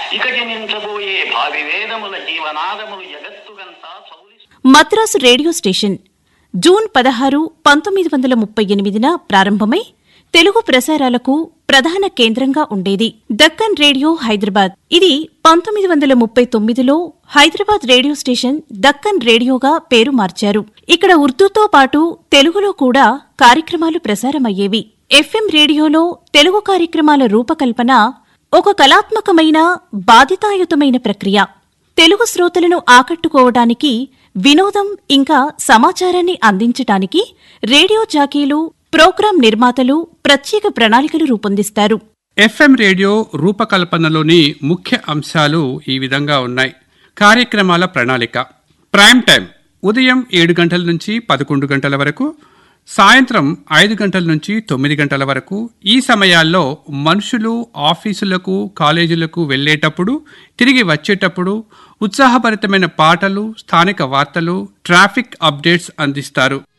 ఇక జనించబోయే భావి వేదముల జీవనాదములు జగత్తుగంతా చౌలి మద్రాసు రేడియో స్టేషన్ జూన్ పదహారు పంతొమ్మిది వందల ముప్పై ఎనిమిదిన ప్రారంభమై తెలుగు ప్రసారాలకు ప్రధాన కేంద్రంగా ఉండేది దక్కన్ రేడియో హైదరాబాద్ ఇది పంతొమ్మిది వందల ముప్పై తొమ్మిదిలో హైదరాబాద్ రేడియో స్టేషన్ దక్కన్ రేడియోగా పేరు మార్చారు ఇక్కడ ఉర్దూతో పాటు తెలుగులో కూడా కార్యక్రమాలు ప్రసారమయ్యేవి ఎఫ్ఎం రేడియోలో తెలుగు కార్యక్రమాల రూపకల్పన ఒక కళాత్మకమైన బాధితాయుతమైన ప్రక్రియ తెలుగు శ్రోతలను ఆకట్టుకోవడానికి వినోదం ఇంకా సమాచారాన్ని అందించటానికి రేడియో జాకీలు ప్రోగ్రాం నిర్మాతలు ప్రత్యేక ప్రణాళికలు రూపొందిస్తారు ఎఫ్ఎం రేడియో రూపకల్పనలోని ముఖ్య అంశాలు ఈ విధంగా ఉన్నాయి కార్యక్రమాల ప్రణాళిక ప్రైమ్ టైం ఉదయం ఏడు గంటల నుంచి పదకొండు గంటల వరకు సాయంత్రం ఐదు గంటల నుంచి తొమ్మిది గంటల వరకు ఈ సమయాల్లో మనుషులు ఆఫీసులకు కాలేజీలకు వెళ్ళేటప్పుడు తిరిగి వచ్చేటప్పుడు ఉత్సాహభరితమైన పాటలు స్థానిక వార్తలు ట్రాఫిక్ అప్డేట్స్ అందిస్తారు